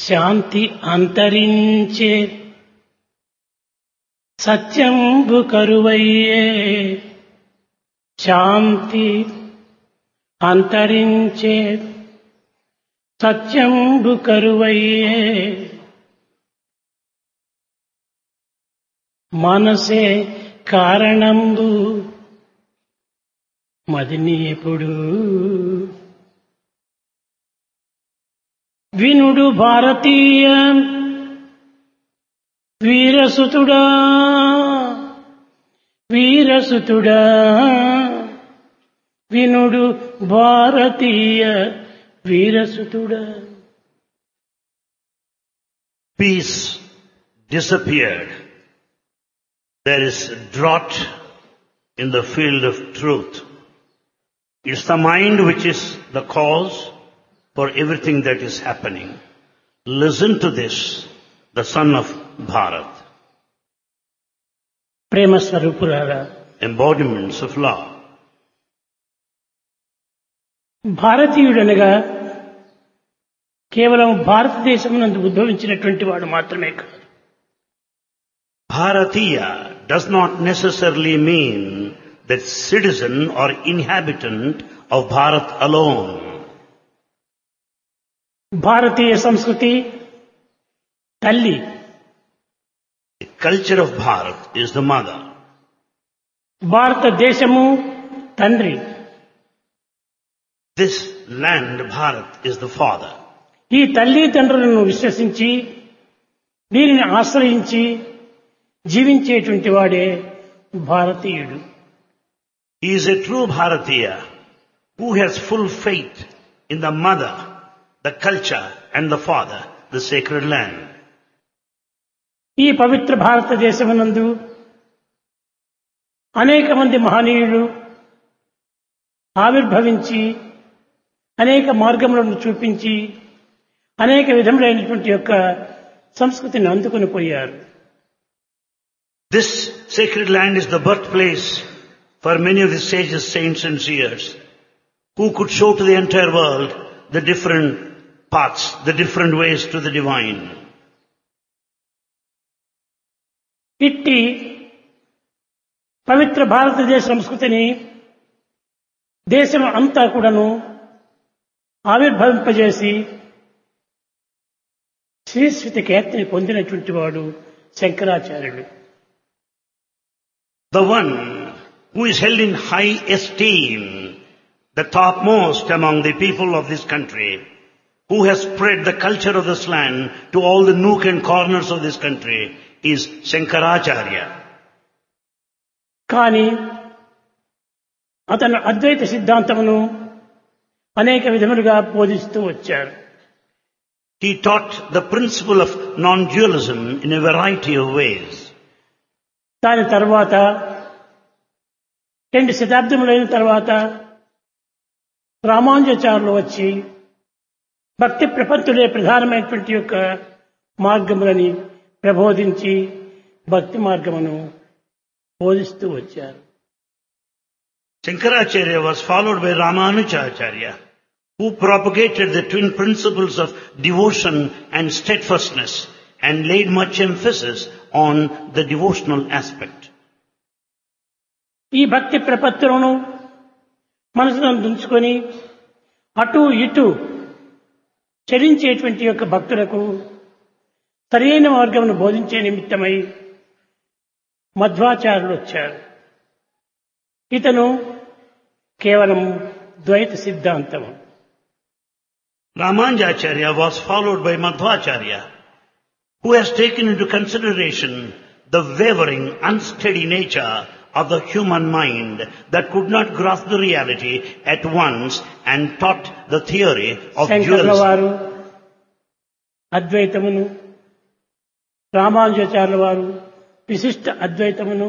శాంతి అంతరించే సత్యంబు కరువయ్యే శాంతి అంతరించే సత్యంబు కరువయ్యే మనసే కారణంబు మదిని ఎప్పుడు వినుడు భారతీయ వీరసుతుడా వీరసుతుడా వినుడు భారతీయ వీరసుతుడా Peace disappeared. There is drought in the field of truth. It's the mind which is the cause for everything that is happening. Listen to this, the son of Bharat, Prema స్వరూపురారా embodiments of love. భారతీయుడనగా కేవలం భారతదేశం నందు ఉద్భవించినటువంటి వాడు మాత్రమే కాదు Bharatiya does not necessarily mean that citizen or inhabitant of Bharat alone. భారతీయ సంస్కృతి తల్లి The culture of Bharat is the mother. భారతదేశము తండ్రి This land, Bharat, is the father. ఈ తల్లి తండ్రులను విశ్వసించి దీనిని ఆశ్రయించి జీవించేటువంటి వాడే భారతీయుడు He is a true Bharatiya who has full faith in the mother, the culture and the father, the sacred land. ఈ పవిత్ర భారతదేశమునందు అనేక మంది మహనీయులు ఆవిర్భవించి అనేక మార్గములను చూపించి అనేక విధములైనటువంటి యొక్క సంస్కృతిని అందుకుని పోయారు This sacred land is the birthplace for many of the sages, saints and seers who could show to the entire world the different paths, the different ways to the divine. ఇట్టి పవిత్ర భారతదేశ సంస్కృతిని దేశం అంతా కూడాను ఆవిర్భవింపజేసి శ్రీస్వత కీర్తిని పొందినటువంటి వాడు శంకరాచార్యుడు The one who is held in high esteem, the topmost among the people of this country, who has spread the culture of this land to all the nook and corners of this country, is Shankaracharya. కానీ అతను అద్వైత సిద్ధాంతమును అనేక విధములుగా బోధిస్తూ వచ్చారు He taught the principle of non-dualism in a variety of ways. దాని తర్వాత రెండు శతాబ్దములైన తర్వాత రామానుజాచారులు వచ్చి భక్తి ప్రపత్తులే ప్రధానమైనటువంటి యొక్క మార్గములని ప్రబోధించి భక్తి మార్గమును బోధిస్తూ వచ్చారు Shankaracharya was followed by Ramanujacharya, who propagated the twin principles of devotion and steadfastness and laid much emphasis on the devotional aspect. ఈ భక్తి ప్రపత్తులను మనసులో దుంచుకొని అటు ఇటు చరించేటువంటి యొక్క భక్తులకు సరైన మార్గమును బోధించే నిమిత్తమై మధ్వాచార్యులు వచ్చారు ఇతను కేవలం ద్వైత సిద్ధాంతము Ramanujacharya was followed by Madhvacharya, who has taken into consideration the wavering, unsteady nature of the human mind that could not grasp the reality at once and taught the theory of శంకర్ల dualism. వారు అద్వైతమును రామానుజాచార్యుల వారు విశిష్ట అద్వైతమును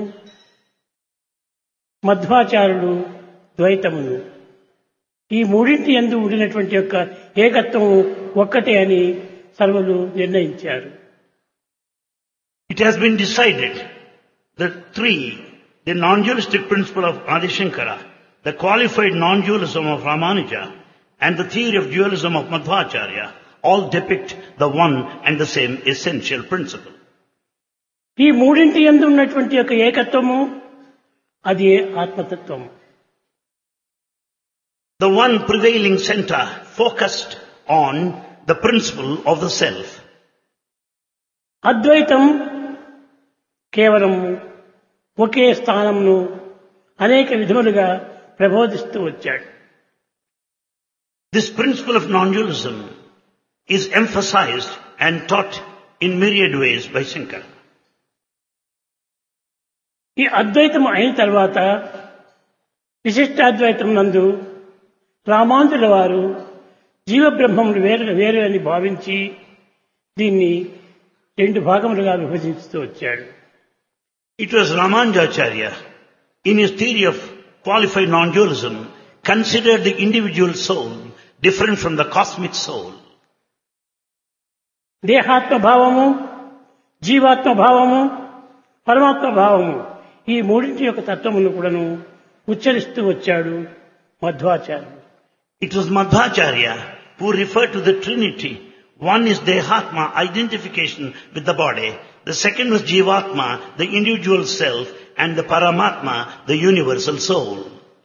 మధ్వాచార్యులు ద్వైతమును ఈ మూడింటి ఎందు ఉండినటువంటి యొక్క ఏకత్వం ఒక్కటే అని సర్వులు నిర్ణయించారు It has been decided that three, the non-dualistic principle of Adi Shankara, the qualified non-dualism of Ramanuja, and the theory of dualism of Madhvacharya all depict the one and the same essential principle. ఈ మూడింటి ఎందు ఉన్నటువంటి యొక్క ఏకత్వము అది ఆత్మతత్వము The one prevailing center focused on the principle of the self. అద్వైతం కేవలం ఒకే స్థానంను అనేక విధములుగా ప్రబోధిస్తూ వచ్చాడు This principle of non-dualism is emphasized and taught in myriad ways by Shankara. ఈ అద్వైతం అయిన తర్వాత విశిష్టాద్వైతం నందు రామాంతుల వారు జీవబ్రహ్మములు వేరు వేరు అని భావించి దీన్ని రెండు భాగములుగా విభజిస్తూ వచ్చాడు It was Ramanujacharya, in his theory of qualified non-dualism, considered the individual soul different from the cosmic soul. దేహాత్మ భావము జీవాత్మ భావము పరమాత్మ భావము ఈ మూడింటి యొక్క తత్వమును కూడాను ఉచ్చరిస్తూ వచ్చాడు మధ్వాచార్యుడు It was Madhvacharya who referred to the Trinity. One is Dehatma, identification with the body. The second was Jivatma, the individual self, and the Paramatma, the universal soul.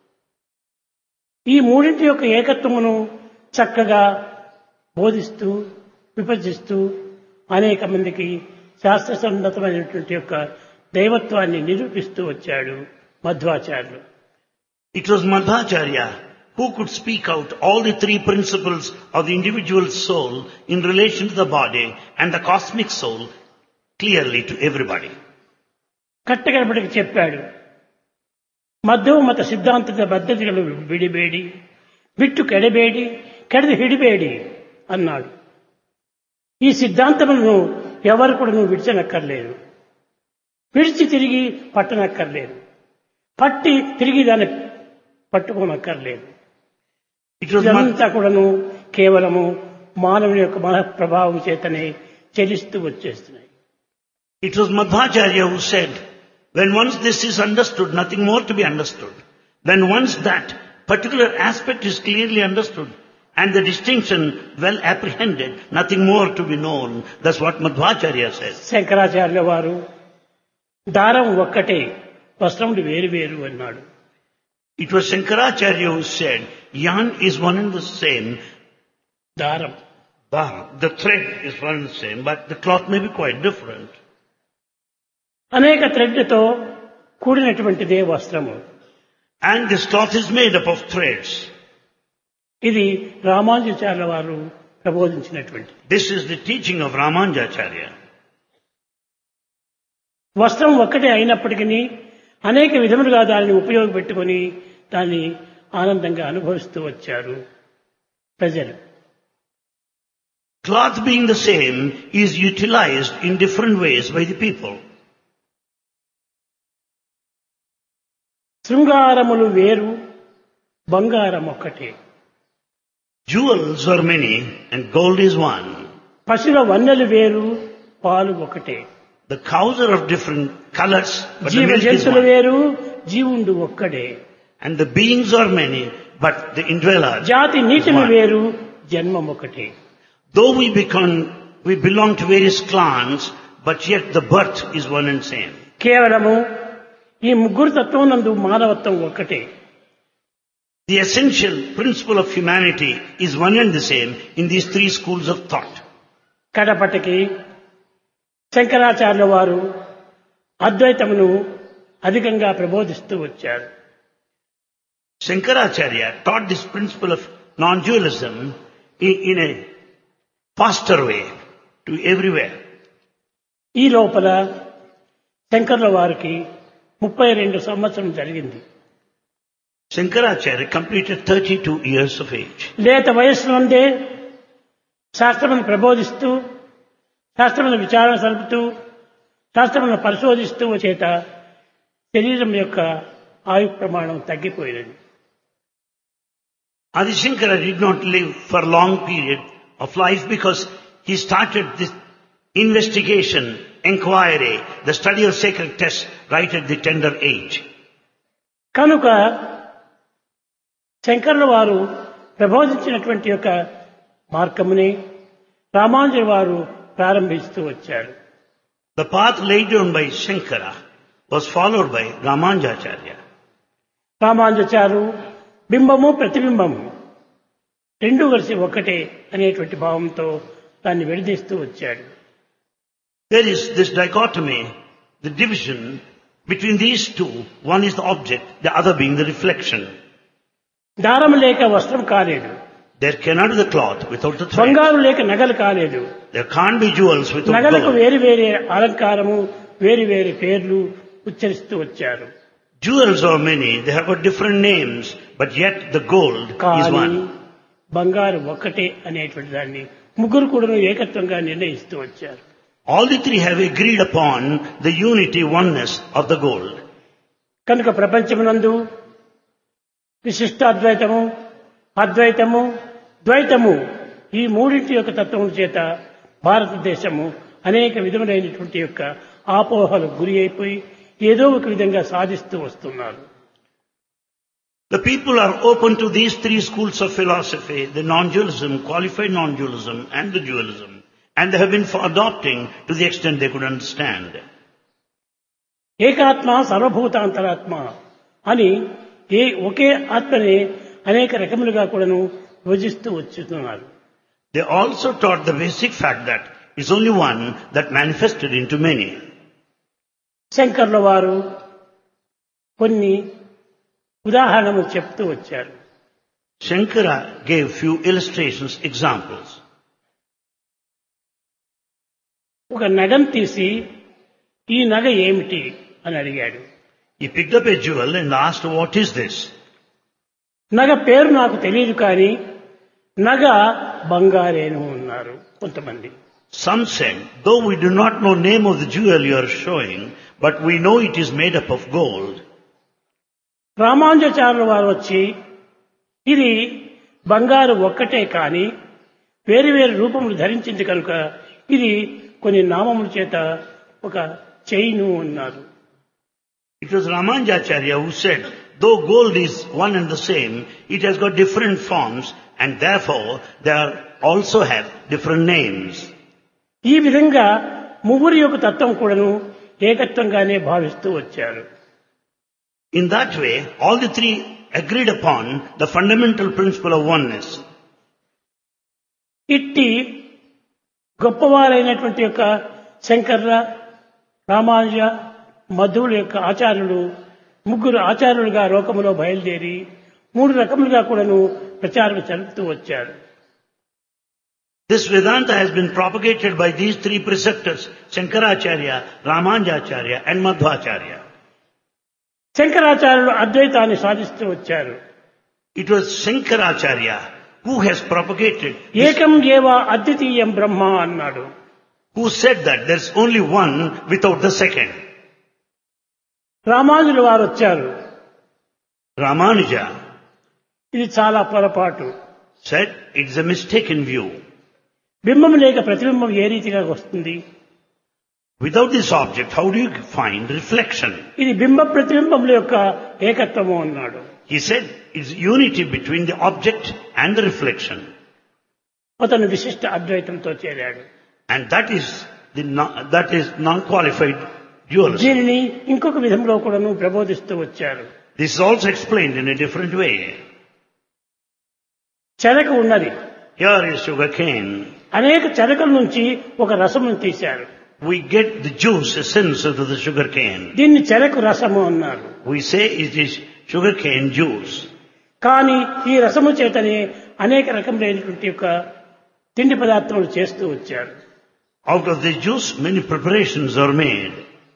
ఈ మూడింటి యొక్క ఏకత్వమును చక్కగా బోధిస్తూ విభజిస్తూ అనేక మందికి శాస్త్ర సన్నతమైనటువంటి యొక్క దైవత్వాన్ని నిరూపిస్తూ వచ్చాడు మధ్వాచార్యులు It was Madhvacharya who could speak out all the three principles of the individual soul in relation to the body and the cosmic soul clearly to everybody. కట్టగడపటికి చెప్పాడు మధ్యమ మత సిద్ధాంతದ పద్ధతిಗಳು విడిಬೇಡಿ ಬಿಟ್ಟು ಕೆಡಬೇಡಿ ಕೆಡದು ಹಿಡಿಬೇಡಿ అన్నాడు ఈ సిద్ధాంతములను ఎవరు కూడా నువ్వు విడిచనక్కర్లేదు విడిచి తిరిగి పట్టనక్కర్లేదు పట్టి తిరిగి దాన్ని పట్టుకోనక్కర్లేదు It was Madh- ఇదంతా కూడాను కేవలము మానవుని యొక్క మన ప్రభావం చేతనే చెలిస్తూ వచ్చేస్తున్నాయి It was Madhvacharya who said, when once this is understood, nothing more to be understood. When once that particular aspect is clearly understood and the distinction well apprehended, nothing more to be known. That's what Madhvacharya says. శంకరాచార్యుల వారు దారం ఒక్కటే వస్త్రములు వేరు వేరు అన్నాడు It was Shankaracharya who said, yarn is one and the same, దారం but the thread is one and the same, but the cloth may be quite different. అనేక థ్రెడ్లతో కూడినటువంటిదే వస్త్రము And this cloth is made up of threads. ఇది రామానుజాచార్యుల వారు ప్రబోధించినటువంటిది This is the teaching of Ramanujacharya. వస్త్రం ఒక్కటే అయినప్పటికీ అనేక విధములుగా దానిని ఉపయోగపెట్టుకొని దాన్ని ఆనందంగా అనుభవిస్తూ వచ్చారు ప్రజలు Cloth being the same is utilized in different ways by the people. శృంగారములు వేరు బంగారం ఒక్కటే Jewels are many and gold is one. పశువుల వన్నెలు వేరు పాలు ఒకటే The cows are of different colors, but the జీవ milk is జంతువులు one. వేరు జీవుండు ఒక్కడే And the beings are many, but the indweller. జాతి is నీతిని one. వేరు జన్మం ఒకటే Though we become, we belong to various clans, but yet the birth is one and same. కేవలము ఈ ముగ్గురు తత్వం నందు మానవత్వం ఒక్కటే The essential principle of humanity is one and the same in these three schools of thought. కడపటికి శంకరాచార్యుల వారు అద్వైతమును అధికంగా ప్రబోధిస్తూ వచ్చారు Shankaracharya taught this principle of non-dualism in, in a faster way to everywhere. ఈ లోపల శంకర్ల వారికి ముప్పై రెండు సంవత్సరం జరిగింది Shankaracharya completed 32 years of age. లేత వయస్సు నుండే శాస్త్రమును ప్రబోధిస్తూ శాస్త్రమును విచారణ సలుపుతూ శాస్త్రమును పరిశోధిస్తూ చేత శరీరం యొక్క ఆయు ప్రమాణం తగ్గిపోయినది Adi Shankara did not live for a long period of life because he started this investigation, inquiry, the study of sacred texts right at the tender age. కనుక శంకర్ల వారు ప్రబోధించినటువంటి యొక్క మార్గముని రామానుజుల వారు ప్రారంభిస్తూ వచ్చారు The path laid down by Shankara was followed by Ramanujacharya. రామానుజాచారు బింబము ప్రతిబింబము రెండు కలిసి ఒక్కటే అనేటువంటి భావంతో దాన్ని విడదీస్తూ వచ్చాడు There is this dichotomy, the division between these two. One is the object, the other being the reflection. దారం లేక వస్త్రం కాలేదు There cannot be the cloth without the thread. బంగారు లేక నగలు కాలేదు There can't be jewels without నగలకు gold. వేరు వేరే అలంకారము వేరు వేరు పేర్లు ఉచ్చరిస్తూ వచ్చారు Jewels are many, they have got different names, but yet the gold is కానీ one. బంగారు ఒక్కటే అనేటువంటి దాన్ని ముగ్గురు కూడా ఏకత్వంగా నిర్ణయిస్తూ వచ్చారు All the three have agreed upon the unity, oneness of the gold. కనుక ప్రపంచమునందు విశిష్టాద్వైతము అద్వైతము ద్వైతము ఈ మూడింటి యొక్క తత్వం చేత భారతదేశము అనేక విధములైనటువంటి యొక్క ఆపోహలకు గురి అయిపోయి ఏదో ఒక విధంగా సాధిస్తూ వస్తున్నారు The people are open to these three schools of philosophy, the non-dualism, qualified non-dualism and the dualism. And they have been for adopting to the extent they could understand. ఏకాత్మ సర్వభూతాంతరాత్మ అని ఏ ఒకే ఆత్మని అనేక రకములుగా కూడాను విభజిస్తూ వచ్చుతున్నారు They also taught the basic fact that is only one that manifested into many. శంకర్ల వారు కొన్ని ఉదాహరణలు చెప్తూ వచ్చారు Shankara gave few illustrations, examples. ఒక నగం తీసి ఈ నగ ఏమిటి అని అడిగాడు He picked up a jewel and asked, what is this? నగ పేరు నాకు తెలియదు కానీ నగ బంగారేను ఉన్నారు కొంతమంది Some said, though we do not know name of the jewel you are showing, but we know it is made up of gold. రామానుజాచార్యుల వారు వచ్చి ఇది బంగారు ఒక్కటే కాని వేరు వేరు రూపములు ధరించింది కనుక ఇది కొన్ని నామముల చేత ఒక చైను అన్నారు It was Ramanujacharya who said, though gold is one and the same, it has got different forms and therefore they are also have different names. ఈ విధంగా ముగ్గురి యొక్క తత్వం కూడాను ఏకత్వంగానే భావిస్తూ వచ్చారు In that way, all the three agreed upon the fundamental principle of oneness. ఇట్టి గొప్పవారైనటువంటి యొక్క శంకర్ర రామానుజ మధువుల యొక్క ఆచార్యులు ముగ్గురు ఆచార్యులుగా లోకములో బయలుదేరి మూడు రకములుగా కూడాను ప్రచారం జరుపుతూ వచ్చారు This Vedanta has been propagated by these three preceptors, Shankaracharya, Ramanujacharya and Madhvacharya. శంకరాచార్యులు అద్వైతాన్ని సాధిస్తూ వచ్చారు It was Shankaracharya who has propagated, this- ఏకం ఏవ అద్వితీయం బ్రహ్మ అన్నాడు who said that there's only one without the second. రామానుజుల వారు వచ్చారు Ramanuja ఇది చాలా పొరపాటు said it's a mistaken view. బింబం లేక ప్రతిబింబం ఏ రీతిగా వస్తుంది Without this object, how do you find reflection? ఇది బింబ ప్రతిబింబముల యొక్క ఏకత్వము అన్నాడు He said it's unity between the object and the reflection. అతను విశిష్ట అద్వైతంతో చేరాడు And that is the non, that is non-qualified dualism. దీనిని ఇంకొక విధంలో కూడాను ప్రబోధిస్తూ వచ్చారు This is also explained in a different way. చెరకు ఉన్నది Here is sugar cane. అనేక చెరకల నుంచి ఒక రసమును తీశారు We get the juice, essence of the sugar cane. దీన్ని చెరకు రసము అన్నారు We say it is sugar cane juice. కానీ ఈ రసము చేతనే అనేక రకములైనటువంటి యొక్క తిండి పదార్థములు చేస్తూ వచ్చారు Out of the juice, many preparations are made.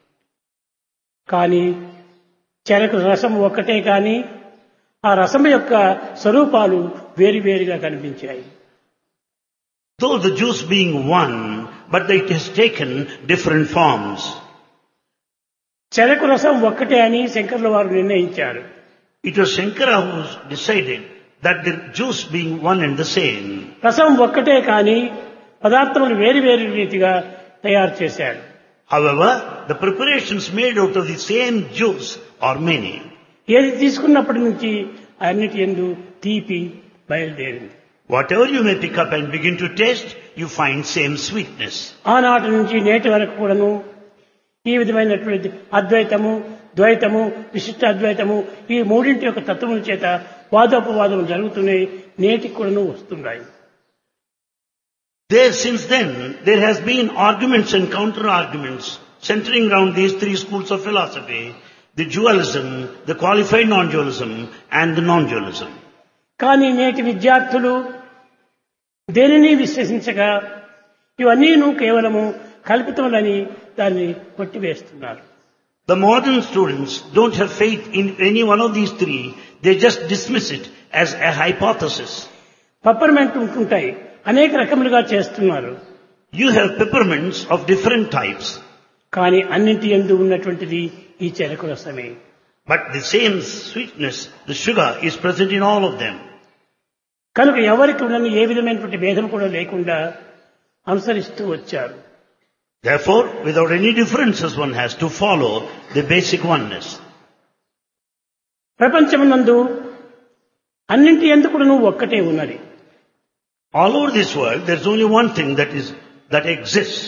కానీ చెరకు రసం ఒక్కటే కానీ ఆ రసం యొక్క స్వరూపాలు వేరువేరుగా కనిపించాయి Though the juice being one, but it has taken different forms. చెరకు రసం ఒక్కటే అని శంకర్ల వారు నిర్ణయించారు It was Shankara who decided that the juice being one and the same, రసం ఒక్కటే కానీ పదార్థములు వేరు వేరు రీతిగా తయారు చేశాడు however, the preparations made out of the same juice are many. ఏది తీసుకున్నప్పటి నుంచి అన్నిటి ఎందు తీపి బయలుదేరింది Whatever you may pick up and begin to taste, you find same sweetness. ఆనాటి నుంచి నేటి వరకు కూడాను ఈ విధమైనటువంటి అద్వైతము ద్వైతము విశిష్ట అద్వైతము ఈ మూడింటి యొక్క తత్వముల చేత వాదోపవాదములు జరుగుతున్నాయి నేటికి కూడాను వస్తున్నాయి There, since then, there has been arguments and counter-arguments centering around these three schools of philosophy, the dualism, the qualified non-dualism, and the non-dualism. కానీ నేటి విద్యార్థులు దేనిని విశ్వసించగా ఇవన్నీను కేవలము కల్పితములని దాన్ని కొట్టివేస్తున్నారు The modern students don't have faith in any one of these three, they just dismiss it as a hypothesis. పప్పర్మెంట్ ఉంటుంటాయి అనేక రకములుగా చేస్తున్నారు You have peppermints of different types, కానీ అన్నింటి ఎందు ఉన్నటువంటిది ఈ చెరకు రసమే but the same sweetness, the sugar, is present in all of them. కనుక ఎవరికి ఉన్నని ఏ విధమైనటువంటి భేదం కూడా లేకుండా అనుసరిస్తూ వచ్చారు Therefore, without any differences, one has to follow the basic oneness. ప్రపంచమునందు అన్నింటి ఎందుకు నువ్వు ఒక్కటే ఉన్నది All over this world, there's only one thing that is, that exists.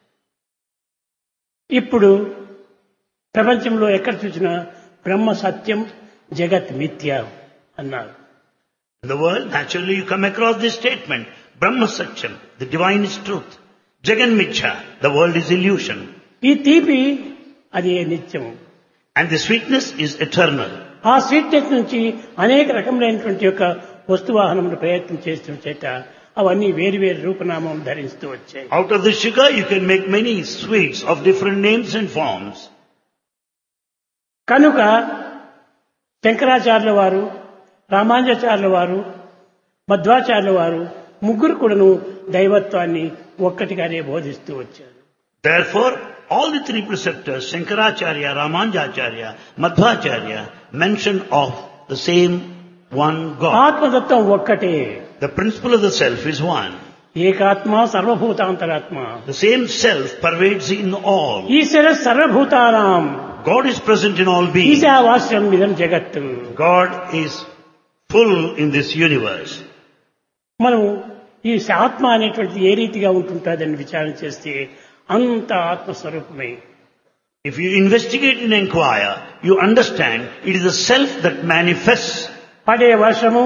ఇప్పుడు ప్రపంచంలో ఎక్కడ చూసినా బ్రహ్మ సత్యం జగత్ మిథ్య అన్నారు In the world, naturally you come across this statement, Brahma Satyam, the divine is truth. Jagan Michha, the world is illusion. ఈ తీపి అది నిత్యము And the sweetness is eternal. ఆ స్వీట్నెస్ నుంచి అనేక రకములైనటువంటి యొక్క వస్తువాహనములు ప్రయత్నం చేస్తూ చేత అవన్నీ వేరు వేరు రూపనామం ధరిస్తూ వచ్చాయి Out of the sugar, you can make many sweets of different names and forms. కనుక శంకరాచార్యుల వారు రామానుజాచార్యుల వారు మధ్వాచార్యుల వారు ముగ్గురు కూడాను దైవత్వాన్ని ఒక్కటిగానే బోధిస్తూ వచ్చారు Therefore, all the three preceptors, Shankaracharya, Ramanujacharya, Madhvacharya, mention of the same one God. ఆత్మతత్వం ఒక్కటే The principle of the self is one. ఏకాత్మ సర్వభూతాంతరాత్మ The same self pervades in all. ఈశ్వర సర్వభూతానాం God is present in all beings. ఈశావాస్యం ఇదం జగత్తు God is full in this universe. మనం ఈ ఆత్మ అనేటువంటిది ఏ రీతిగా ఉంటుంటుందని విచారణ చేస్తే అంత ఆత్మస్వరూపమే If you investigate and inquire, you understand it is the self that manifests. పడే వర్షము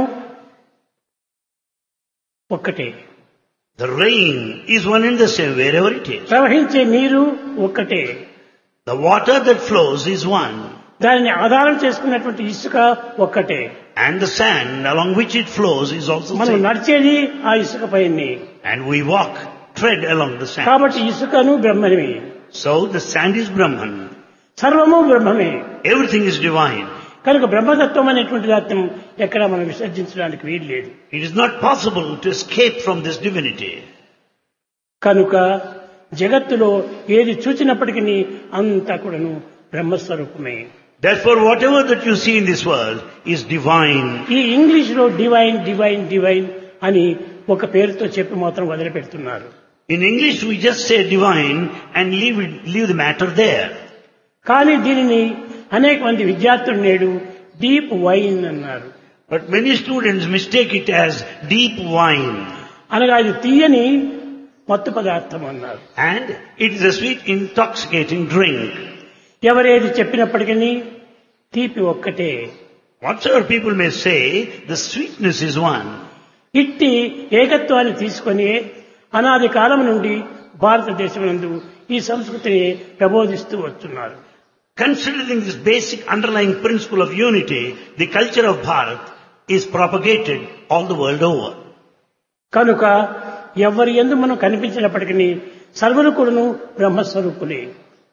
ఒక్కటే The rain is one and the same wherever it is. ప్రవహించే నీరు ఒక్కటే The water that flows is one. దానిని ఆధారం చేసుకున్నటువంటి ఇసుక ఒక్కటే And the sand along which it flows is also మనం same. నడిచేది ఆ ఇసుక పైన And we walk, tread along the sand. కాబట్టి ఇసుకను బ్రహ్మమే So the sand is Brahman. సర్వము బ్రహ్మమే Everything is divine. కనుక బ్రహ్మతత్వం అనేటువంటి దాన్ని ఎక్కడ మనం విసర్జించడానికి వీలు లేదు It is not possible to escape from this divinity. కనుక జగత్తులో ఏది చూచినప్పటికీ అంతా కూడాను బ్రహ్మస్వరూపమే Therefore, whatever that you see in this world is divine. ఈ ఇంగ్లీష్ లో డివైన్ డివైన్ డివైన్ అని ఒక పేరుతో చెప్పి మాత్రం వదిలిపెడుతున్నారు In English, we just say divine and leave, it, leave the matter there. కానీ దీనిని అనేక మంది విద్యార్థులు నేడు డీప్ వైన్ అన్నారు But many students mistake it as deep wine. అనగా ఇది తీయని మత్తు పదార్థం అన్నారు And it is a sweet, intoxicating drink. ఎవరేది చెప్పినప్పటికీ తీపి ఒక్కటే Whatsoever people may say, the sweetness is one. ఇట్టి ఏకత్వాన్ని తీసుకొని అనాది కాలం నుండి భారతదేశం నందు ఈ సంస్కృతిని ప్రబోధిస్తూ వస్తున్నారు Considering this basic underlying principle of unity, the culture of Bharat is propagated all the world over. కనుక ఎవరి ఎందు మనం కనిపించినప్పటికీ సర్వులు కూడాను బ్రహ్మస్వరూపులే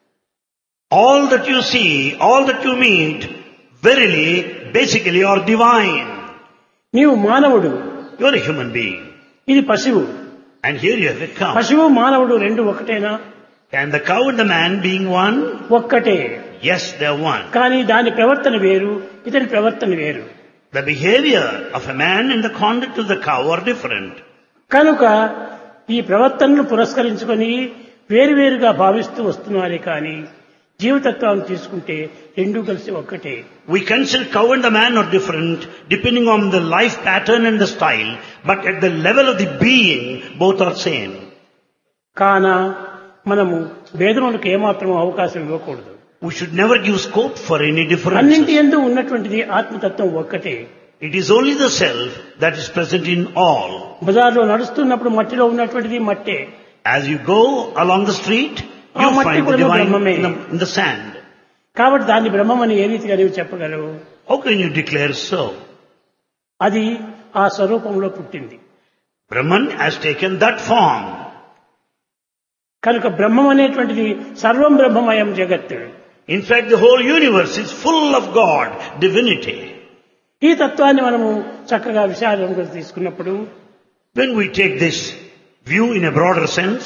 All that you see, all that you meet, verily, basically are divine. నీవు మానవుడు You are a human being. ఇది పశువు And here you have a cow. పశువు మానవుడు రెండు ఒకటేనా And the cow and the man being one? ఒక్కటే Yes, they are one. కానీ దాని ప్రవర్తన వేరు ఇతని ప్రవర్తన వేరు The behavior of a man and the conduct of the cow are different. కనుక ఈ ప్రవర్తనను పురస్కరించుకొని వేరువేరుగా భావిస్తూ వస్తున్నారే కానీ జీవతత్వాన్ని తీసుకుంటే రెండూ కలిసి ఒక్కటే We consider cow and the man are different depending on the life pattern and the style, but at the level of the being, both are same. కాన మనము భేదములకు ఏమాత్రం అవకాశం ఇవ్వకూడదు We should never give scope for any అన్నింటి differences. ఎందు ఉన్నటువంటిది ఆత్మతత్వం ఒక్కటే It is only the self that is present in all. బజార్లో నడుస్తున్నప్పుడు మట్టిలో ఉన్నటువంటిది మట్టే As you go along the street, you Ah, మట్టి find the కూడా divine బ్రహ్మమే. in the, in the sand. కాబట్టి దాన్ని బ్రహ్మమని ఏ రీతిగా నీవు చెప్పగలవు How can you declare so? అది ఆ స్వరూపంలో పుట్టింది Brahman has taken that form. కనుక బ్రహ్మం అనేటువంటిది సర్వం బ్రహ్మమయం జగత్ In fact, the whole universe is full of God, divinity. ఈ తత్వాన్ని మనము చక్కగా విశాలంగా తీసుకున్నప్పుడు When we take this view in a broader sense,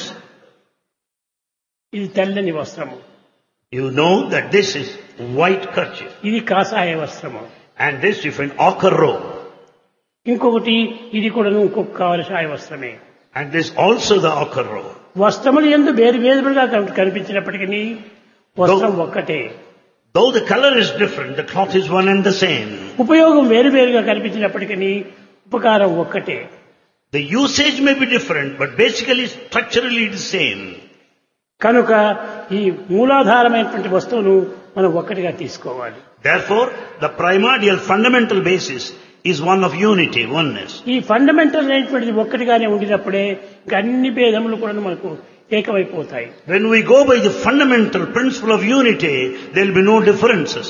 ఇది తెల్లని వస్త్రము you know that this is white kerchief ఇది కాషాయ వస్త్రము and this different ochre robe ఇంకొకటి ఇది కూడాను ఇంకొక కాషాయ వస్త్రమే and this also the ochre robe. వస్త్రములు ఎందు వేరు వేరుగా కన్- కనిపించినప్పటికీ వస్త్రం ఒక్కటే Though the color is different, the cloth is one and the same. ఉపయోగం వేరు వేరుగా కనిపించినప్పటికీ ఉపకారం ఒక్కటే The usage may be different, but basically structurally it is same. కనుక ఈ మూలాధారమైనటువంటి వస్తువును మనం ఒక్కటిగా తీసుకోవాలి Therefore, the primordial fundamental basis is one of unity, oneness. ఈ ఫండమెంటల్ అయినటువంటిది ఒక్కటిగానే ఉండినప్పుడే ఇంక అన్ని భేదములు కూడా మనకు ఏకమైపోతాయి When we go by the fundamental principle of unity, there will be no differences.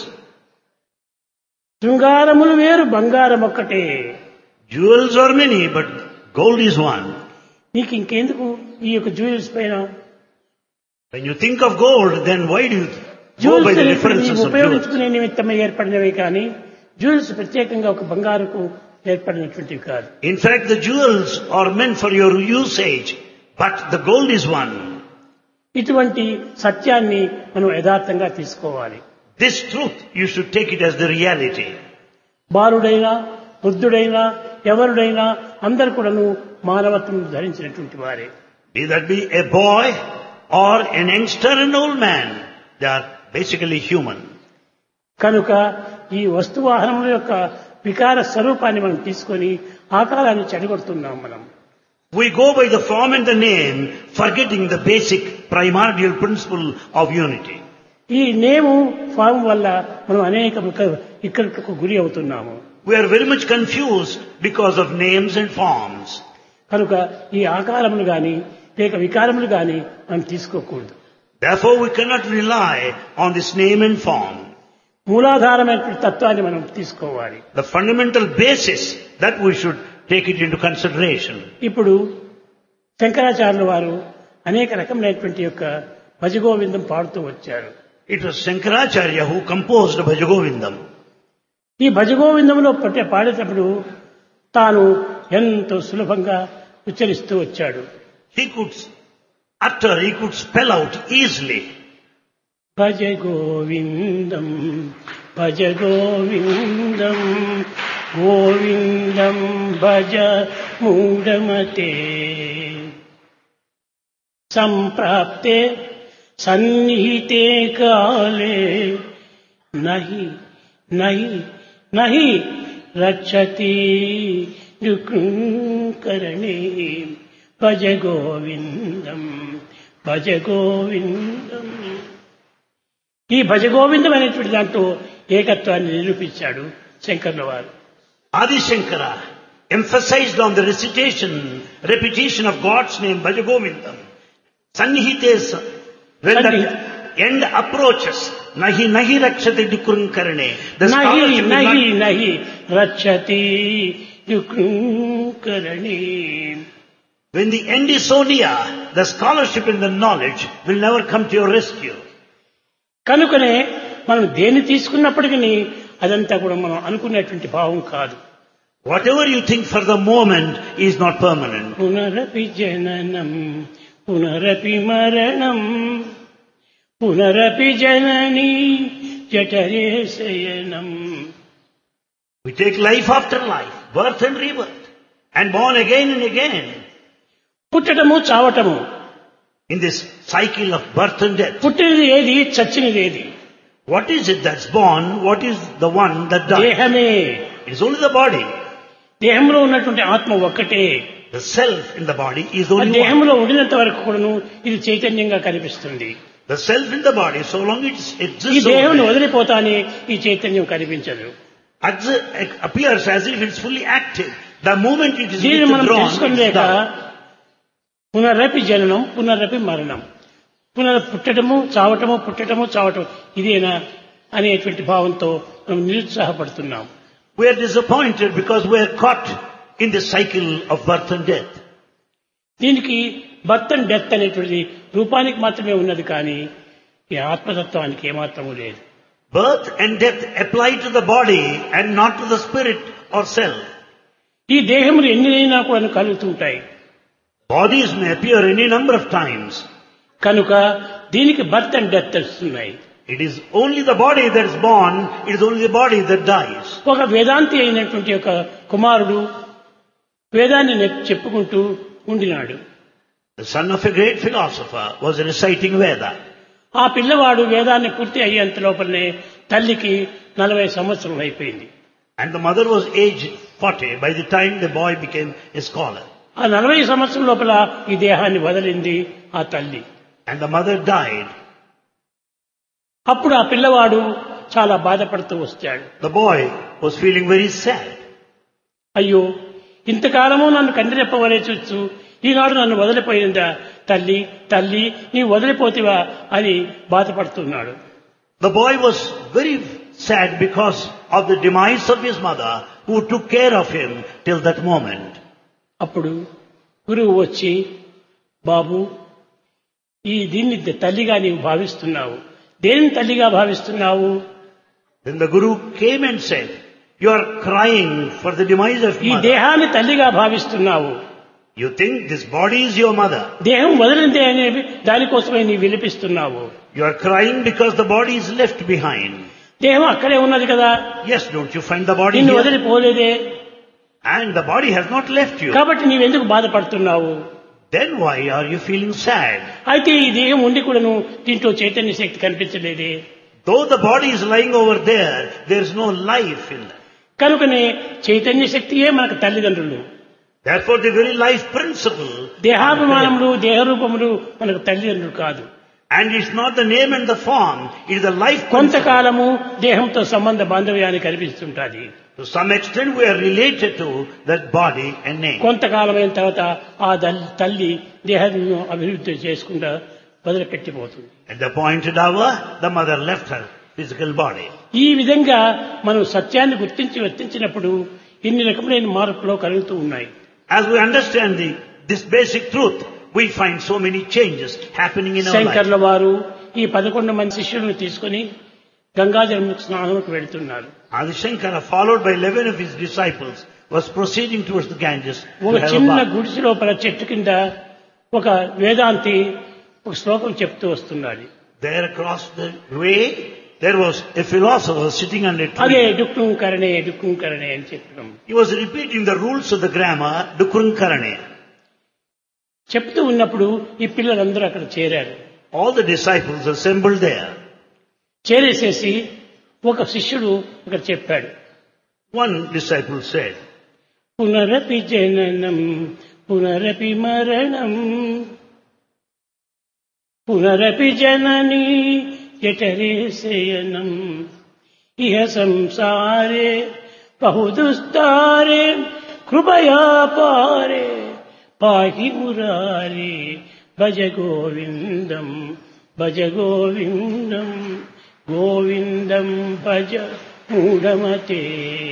శృంగారములు వేరు బంగారం ఒక్కటే Jewels are many, but gold is one. నీకు ఇంకెందుకు ఈ యొక్క జ్యువెల్స్ పైన When you think of gold, then why do you go by jewels the అనేటువంటివి differences of jewels? ఉపయోగించుకునే నిమిత్తమై ఏర్పడినవి కానీ జ్యువెల్స్ ప్రత్యేకంగా ఒక బంగారుకు ఏర్పడినటువంటివి కాదు In fact, the jewels are meant for your usage, but the gold is one. ఇటువంటి సత్యాన్ని మనం యథార్థంగా తీసుకోవాలి This truth, you should take it as the reality. బాలుడైనా వృద్ధుడైనా ఎవరుడైనా అందరు కూడాను మానవత్వం ధరించినటువంటి వారే Be that be a boy or an youngster and old man, they are basically human. కనుక ఈ వస్తువాహనముల యొక్క వికార స్వరూపాన్ని మనం తీసుకొని ఆకారాన్ని చెడగొడుతున్నాం మనం We go by the form and the name, forgetting the basic primordial principle of unity. ఈ నేము ఫామ్ వల్ల మనం అనేక ఇక్కడికి గురి అవుతున్నాము We are very much confused because of names and forms. కనుక ఈ ఆకారములు గాని లేక వికారములు గాని మనం తీసుకోకూడదు Therefore, we cannot rely on this name and form. మూలాధారమైనటువంటి తత్వాన్ని మనం తీసుకోవాలి The fundamental basis that we should take it into consideration. ఇప్పుడు శంకరాచార్యుల వారు అనేక రకములైనటువంటి యొక్క భజగోవిందం పాడుతూ వచ్చారు It was Shankaracharya who composed Bhajagovindam. ఈ భజగోవిందంలో పట్టే పాడేటప్పుడు తాను ఎంతో సులభంగా ఉచ్చరిస్తూ వచ్చాడు He could utter, he could spell out easily. భజ గోవిందం భజ గోవిందం గోవిందం భజ మూఢమతే సంప్రాప్తే సన్నిహితే కాలే నహి నహి నహి రక్షతి కరణే భజ గోవిందం భజ గోవిందం ఈ భజ గోవిందం అనేటువంటి దాంట్లో ఏకత్వాన్ని నిరూపించాడు శంకర్ల వారు Adi Shankara emphasized on the recitation, repetition of God's name, Bhajagovindam. Sannihite, when the end approaches, nahi nahi rakshati dikurunkarane. The నహి scholarship will నహి not, నహి రక్షతి కరణే when the end is so near, the scholarship and the knowledge will never come to your rescue. కనుకనే మనం దేన్ని తీసుకున్నప్పటికీ అదంతా కూడా మనం అనుకునేటువంటి భావం కాదు Whatever you think for the moment is not permanent. పునరపి జననం పునరపి మరణం పునరపి జనని జఠరే శయనం We take life after life, birth and rebirth, and born again and again. పుట్టటము చావటము in this cycle of birth and death. పుట్టినది ఏది చచ్చినది ఏది What is it that's born? What is the one that dies? దేహమే It's only the body. దేహంలో ఉన్నటువంటి ఆత్మ ఒక్కటే The self in the body is ఆ only one. దేహంలో ఉండినంత వరకు కూడాను ఇది చైతన్యంగా కనిపిస్తుంది The self in the body, so long it ఈ exists, దేహం over there, వదిలిపోతానే ఈ చైతన్యం కనిపించదు exi- appears as if it's fully active. The moment it is దీనిని మనం withdrawn, తెలుసుకోలేక it's down. పునరపి జననం పునరపి మరణం పునర్ పుట్టడము చావటము పుట్టడము చావటం ఇదేనా అనేటువంటి భావంతో మనం నిరుత్సాహపడుతున్నాం We are disappointed because we are caught in the cycle of birth and death. దీనికి బర్త్ అండ్ డెత్ అనేటువంటి రూపానికి మాత్రమే ఉన్నది కానీ ఈ ఆత్మతత్వానికి ఏమాత్రము లేదు Birth and death apply to the body and not to the spirit or self. ఈ దేహములు ఎన్నినైనా కూడా కలుగుతుంటాయి Bodies may appear any number of times. కనుక దీనికి బర్త్ అండ్ డెత్ వస్తున్నాయి It is only the body that is born, it is only the body that dies. ఒక వేదాంతి అయినటువంటి ఒక కుమారుడు వేదాన్ని నె- చెప్పుకుంటూ ఉండినాడు The son of a great philosopher was reciting Veda. ఆ పిల్లవాడు వేదాన్ని పూర్తి అయ్యేంత లోపలనే తల్లికి నలభై సంవత్సరం అయిపోయింది And the mother was aged 40 by the time the boy became a scholar. ఆ నలభై సంవత్సరం లోపల ఈ దేహాన్ని వదిలింది ఆ తల్లి And the mother died. అప్పుడు ఆ పిల్లవాడు చాలా బాధపడుతూ వస్తాడు The boy was feeling very sad. అయ్యో ఇంతకాలము నన్ను కందిరెప్పవలే చూస్తూ ఈనాడు నన్ను వదిలిపోయిందా తల్లి తల్లి నీవు వదిలిపోతివా అని బాధపడుతున్నాడు The boy was very sad because of the demise of his mother who took care of him till that moment. అప్పుడు గురువు వచ్చి బాబు ఈ దీన్ని తల్లిగా నీవు భావిస్తున్నావు దేని తల్లిగా భావిస్తున్నావు Then the Guru came and said, You are crying for the demise of ఈ mother. దేహాన్ని తల్లిగా భావిస్తున్నావు You think this body is your mother. దేహం వదిలిందే అనేవి దానికోసమే నీవు విలిపిస్తున్నావు You are crying because the body is left behind. దేహం అక్కడే ఉన్నది కదా Yes, don't you find the body నిన్ను here? వదిలిపోలేదే And the body has not left you. కాబట్టి నీవెందుకు బాధపడుతున్నావు Then why are you feeling sad? అయితే ఈ దేహం ఉండి కూడాను దీంట్లో చైతన్య శక్తి కనిపించలేదే Though the body is lying over there, there is no life in that. కనుకనే చైతన్య శక్తియే మనకు తల్లిదండ్రులు Therefore, the very life principle, దేహాభిమానములు దేహరూపములు మనకు తల్లిదండ్రులు కాదు and it's not the name and the form, it is the life principle. కొంతకాలము దేహంతో సంబంధ బాంధవ్యాన్ని కనిపిస్తుంటాది To some extent, we are related to that body and name. కొంతకాలమైన తర్వాత ఆ దల్- తల్లి దేహాన్ని అభివృద్ధి చేసుకుంటా వదిలిపెట్టిపోతుంది At the appointed hour, the mother left her physical body. ఈ విధంగా మనం సత్యాన్ని గుర్తించి వర్తించినప్పుడు ఇన్ని రకములైన మార్పులు కలుగుతూ ఉన్నాయి As we understand the, this basic truth, we find so many changes happening in our life. శంకర్ల వారు ఈ పదకొండు మంది శిష్యులను తీసుకొని గంగాజలం స్నానంకు వెళ్తున్నారు Adi Shankara, followed by 11 of his disciples, was proceeding towards the Ganges to ఒక have a చిన్న bath. గుడిసె లోపల చెట్టు కింద ఒక వేదాంతి ఒక శ్లోకం చెప్తూ వస్తున్నాడు There across the way, there was a philosopher sitting under a అదే tree. డుక్కుం కరణే డుక్కుం కరణే అని చెప్పడం He was repeating the rules of the grammar, Dukurunkarane. చెప్తూ ఉన్నప్పుడు ఈ పిల్లలందరూ అక్కడ చేరారు All the disciples assembled there. చేరేసేసి ఒక శిష్యుడు ఇక్కడ చెప్పాడు One disciple said, పునరపి జననం పునరపి మరణం పునరపి జనని జఠరే శయనం ఇహ సంసారే బహుదుస్తారే కృపయా పారే పాహి మురారి భజ గోవిందం భజ గోవిందం గోవిందం భజ మూఢమతే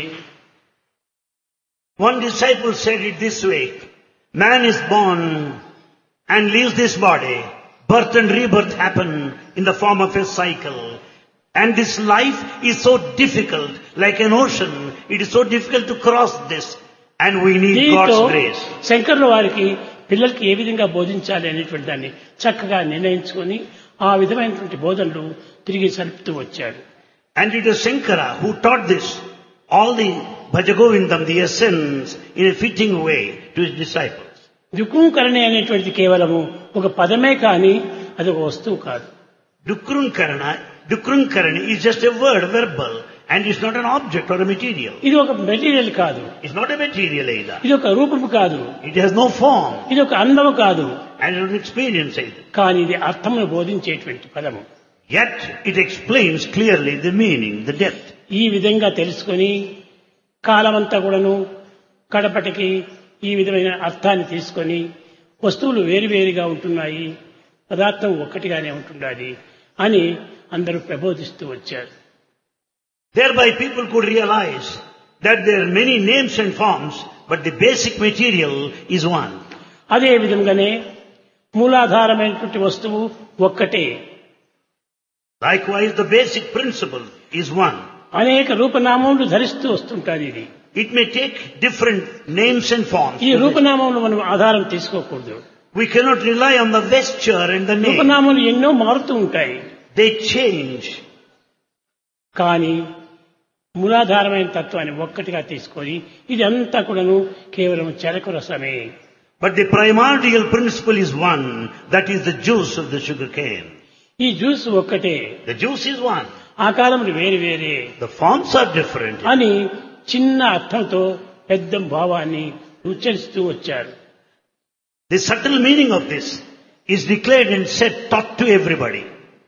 one disciple said it this way, man is born and leaves this body. Birth and rebirth happen in the form of a cycle. And this life is so difficult, like an ocean. It is so difficult to cross this. And we need దీంతో God's grace. శంకర్ల వారికి పిల్లలకి ఏ విధంగా బోధించాలి అనేటువంటి దాన్ని చక్కగా నిర్ణయించుకొని ఆ విధమైనటువంటి బోధనలు తిరిగి సలుపుతూ వచ్చాడు And it is Shankara who taught this, all the Bhajagovindam, the essence, in a fitting way to his disciples. దుఃఖంకరణి అనేటువంటిది కేవలము ఒక పదమే కానీ అది ఒక వస్తువు కాదు Dukrunkarana, Dukrunkarani is just a word, verbal, and it's not an object or a material. ఇది ఒక మెటీరియల్ కాదు It's not a material either. ఇది ఒక రూపము కాదు It has no form ఇది ఒక అందము కాదు and an experience either. కానీ ఇది అర్థమును బోధించేటువంటి పదము Yet it explains clearly the meaning, the depth. ఈ విధంగా తెలుసుకొని కాలమంతా కూడాను కడపటికి ఈ విధమైన అర్థాన్ని తీసుకొని వస్తువులు వేరువేరుగా ఉంటున్నాయి పదార్థం ఒక్కటిగానే ఉంటున్నది అని అందరూ ప్రబోధిస్తూ వచ్చారు Thereby people could realize that there are many names and forms, but the basic material is one. అదే విధంగానే మూలాధారమైనటువంటి వస్తువు ఒక్కటే Likewise, the basic principle is one. అనేక రూపనామములు ధరిస్తూ వస్తుంటారు ఇది It may take different names and forms. ఈ రూపనామములు మనం ఆధారం తీసుకోకూడదు We cannot rely on the vesture and the name. రూపనామములు ఎన్నో మారుతూ ఉంటాయి They change. కానీ మూలాధారమైన తత్వాన్ని ఒక్కటిగా తీసుకొని ఇది అంతా కూడాను కేవలం చెరకు రసమే But the primordial principle is one. That is the juice of the sugar cane. ఈ జ్యూస్ ఒక్కటే The juice is one. ఆకారములు వేరు వేరే The forms are different. అని చిన్న అర్థంతో పెద్ద భావాన్ని ఉచ్చరిస్తూ వచ్చారు The subtle meaning of this is declared and said, taught to everybody.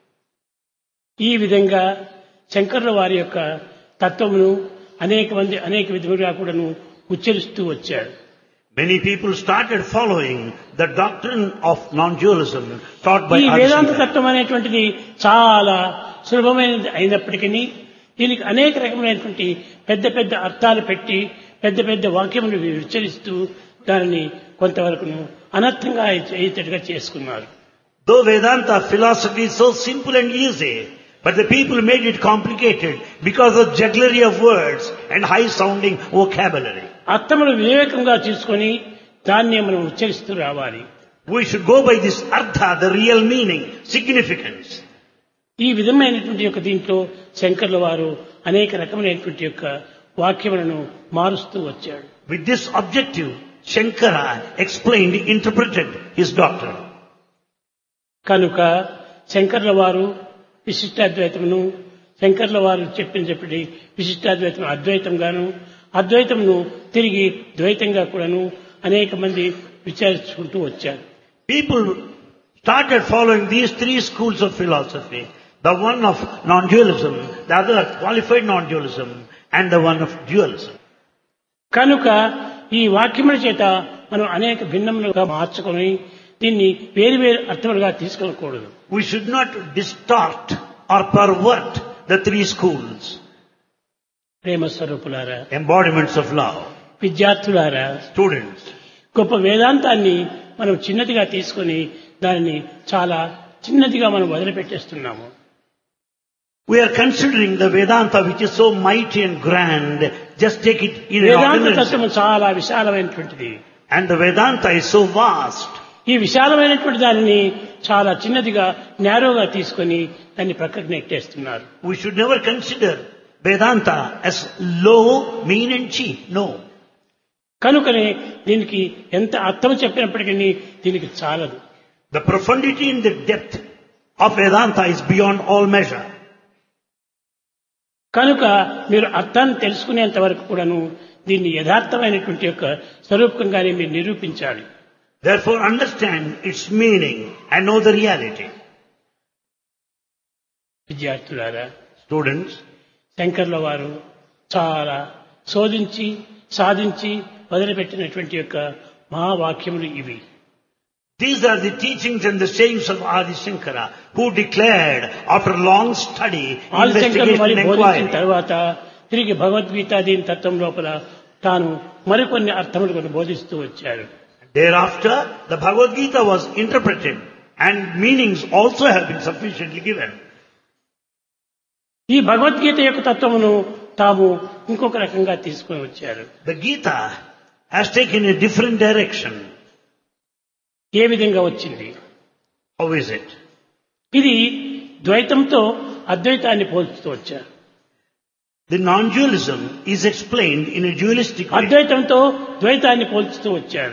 ఈ విధంగా శంకరుల వారి యొక్క తత్వమును అనేక మంది అనేక విధములుగా కూడాను ఉచ్చరిస్తూ వచ్చారు Many people started following the doctrine of non-dualism taught by ఈ వేదాంత Adi తత్వం అనేటువంటిది చాలా సులభమైనది అయినప్పటికీ దీనికి అనేక రకమైనటువంటి పెద్ద పెద్ద అర్థాలు పెట్టి పెద్ద పెద్ద వాక్యములు ఉచ్చరిస్తూ దానిని కొంతవరకును అనర్థంగా అయ్యేటట్టుగా చేసుకున్నారు Though Vedanta philosophy is so simple and easy, but the people made it complicated because of jugglery of words and high sounding vocabulary. అర్థములు వివేకంగా తీసుకొని దాన్ని మనం ఉచ్చరిస్తూ రావాలి We should go by this artha, the real meaning, significance. ఈ విధమైనటువంటి యొక్క దీంట్లో శంకర్ల వారు అనేక రకమైనటువంటి యొక్క వాక్యములను మారుస్తూ వచ్చాడు With this objective, Shankara explained, interpreted his doctrine. కనుక శంకర్ల వారు విశిష్టాద్వైతమును శంకర్ల వారు చెప్పిన చెప్పి విశిష్టాద్వైతం అద్వైతంగాను అద్వైతమును తిరిగి ద్వైతంగా కూడాను అనేక మంది విచారించుకుంటూ వచ్చారు People started following these three schools of philosophy. The one of non-dualism, the other qualified non-dualism, and the one of dualism. కనుక ఈ వాక్యముల చేత మనం అనేక భిన్నములుగా మార్చుకొని దీన్ని వేరు వేరు అర్థములుగా తీసుకోకూడదు We should not distort or pervert the three schools, ప్రేమ స్వరూపులారా embodiments of love. విద్యార్థులారా Students, గొప్ప వేదాంతాన్ని మనం చిన్నదిగా తీసుకొని దానిని చాలా చిన్నదిగా మనం వదిలిపెట్టేస్తున్నాము we are considering the Vedanta which is so mighty and grand, just take it in an Vedanta ordinary తత్వము sense. చాలా విశాలమైనటువంటిది And the Vedanta is so vast. ఈ విశాలమైనటువంటి దానిని చాలా చిన్నదిగా నేరోగా తీసుకొని దాన్ని ప్రక్కకు నెట్టేస్తున్నారు We should never consider Vedanta as low, mean and cheap. No. కనుకనే దీనికి ఎంత అర్థం చెప్పినప్పటికీ దీనికి చాలదు The profundity and the depth of Vedanta is beyond all measure. కనుక మీరు అర్థాన్ని తెలుసుకునేంత వరకు కూడాను దీన్ని యథార్థమైనటువంటి యొక్క స్వరూపంగానే మీరు నిరూపించాలి Therefore understand its meaning and know the reality. విద్యార్థులారా Students, శంకర్ల వారు చాలా శోధించి సాధించి వదిలిపెట్టినటువంటి యొక్క మహావాక్యములు ఇవి these are the teachings and the sayings of Adi Shankara, who declared after long study, ఆదిశంకరులు మరి investigation and బోధించిన inquiry, తర్వాత తిరిగి భగవద్గీత దీని తత్వం లోపల తాను మరికొన్ని అర్థములు కొన్ని బోధిస్తూ వచ్చారు Thereafter, the Bhagavad Gita was interpreted and meanings also have been sufficiently given. ఈ భగవద్గీత యొక్క తత్వమును తాము ఇంకొక రకంగా తీసుకొని వచ్చారు The Gita has taken a different direction. ఏ విధంగా వచ్చింది How is it? ఇది ద్వైతంతో అద్వైతాన్ని పోల్చుతూ వచ్చారు The non-dualism is explained in a dualistic way. అద్వైతంతో ద్వైతాన్ని పోల్చుతూ వచ్చారు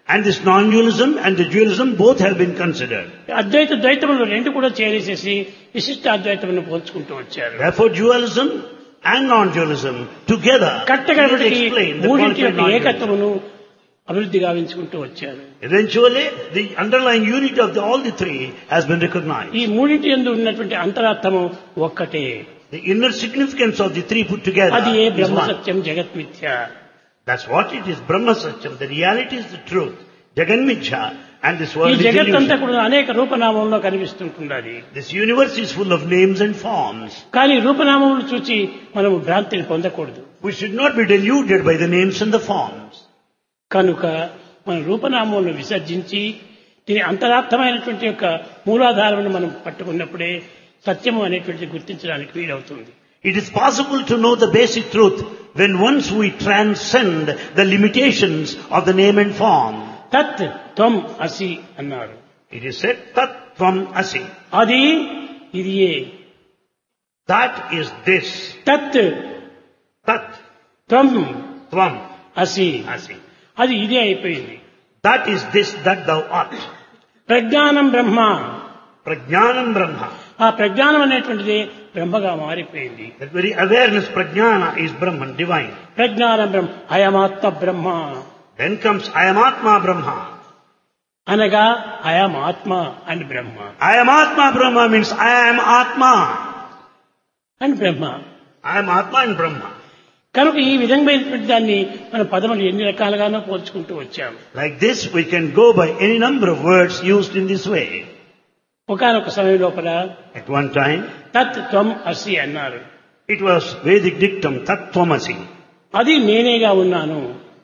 And this non-dualism and the dualism both have been considered. అద్వైత ద్వైతములు రెండు కూడా చేరేసేసి విశిష్ట అద్వైతమును పోల్చుకుంటూ వచ్చారు Therefore dualism and non-dualism together కట్టగడపటికి will explain the మూడింటి qualified యొక్క non-dualism. ఏకత్వమును అభివృద్ధి గావించుకుంటూ వచ్చారు Eventually, the underlying unity of the, all the three has been recognized. ఈ మూడింటి ఎందు ఉన్నటువంటి అంతరార్థము ఒక్కటే The inner significance of the three put together అది ఏ is బ్రహ్మ one. సత్యం జగత్ మిథ్య That's what it is, Brahma Satyam. The reality is the truth. Jagan Mithya and this ఈ world is జగత్ అంతా illusion. కూడా అనేక రూపనామంలో కనిపిస్తుంటున్నది This universe is full of names and forms. కానీ రూపనామములు చూచి మనము భ్రాంతిని పొందకూడదు We should not be deluded by the names and the forms. కనుక మన రూపనామములను విసర్జించి దీని అంతరార్థమైనటువంటి యొక్క మూలాధారమును మనం పట్టుకున్నప్పుడే సత్యము అనేటువంటిది గుర్తించడానికి వీలవుతుంది It is possible to know the basic truth when once we transcend the limitations of the name and form. తత్ త్వం అసి అన్నారు It is said, Tat Tvam Asi. అది ఇది ఏ That is this. తత్ Tat త్వం Tvam అసి Asi. అది ఇదే అయిపోయింది That is this that thou art. ప్రజ్ఞానం బ్రహ్మ Prajnanam Brahma. ఆ ప్రజ్ఞానం అనేటువంటిది బ్రహ్మగా మారిపోయింది That very awareness, prajnana, is Brahman, divine. ప్రజ్ఞానం బ్రహ్మ అయమాత్మ బ్రహ్మ Then comes I am Atma Brahma. అనగా అయం ఆత్మ and Brahma I am Atma Brahma means I am Atma. And Brahma I am Atma and Brahma. కనుక ఈ విధమైనటువంటి దాన్ని మన పదములు ఎన్ని రకాలుగానో పోల్చుకుంటూ వచ్చాం Like this, we can go by any number of words used in this way. ఒకనొక సమయం లోపల At one time, తత్ త్వం అసి అన్నారు it was Vedic dictum, Tat Tvamasi. అది నేనేగా ఉన్నాను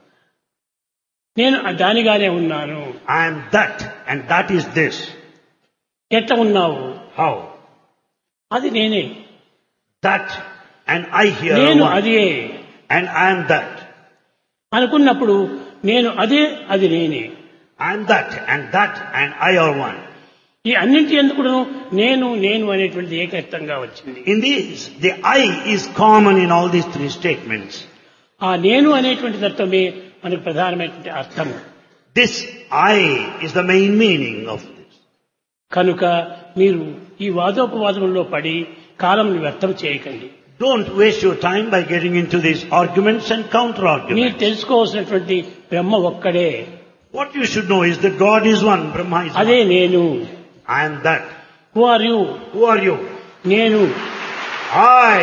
నేను దానిగానే ఉన్నాను I am that and that is this. ఎట్లా ఉన్నావు How? అది నేనే That and I here are నేను one. అదే And I am that. అనుకున్నప్పుడు నేను అదే అది నేనే I am that and that and I are one. ఈ అన్నింటి ఎందుకు నేను నేను అనేటువంటిది ఏకత్వంగా వచ్చింది In these, the I is common in all these three statements. ఆ నేను అనేటువంటి తత్వమే మనకు ప్రధానమైనటువంటి అర్థము This I is the main meaning of this. కనుక మీరు ఈ వాదోపవాదముల్లో పడి కాలంను వ్యర్థం చేయకండి Don't waste your time by getting into these arguments and counter మీరు arguments. తెలుసుకోవాల్సినటువంటి బ్రహ్మ ఒక్కడే What you should know is that God is one, Brahma is అదే one. నేను I am that. Who are you Who are you? నేను I.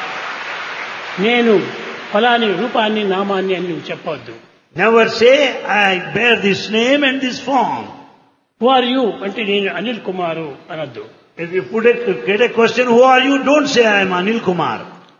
నేను ఫలాని రూపాన్ని నామాన్ని అని నువ్వు చెప్పవద్దు Never say, I bear this name and this form. Who are you అంటే నేను అనిల్ కుమారు అనొద్దు If you put a, get a question, who are you? Don't say, I am Anil Kumar.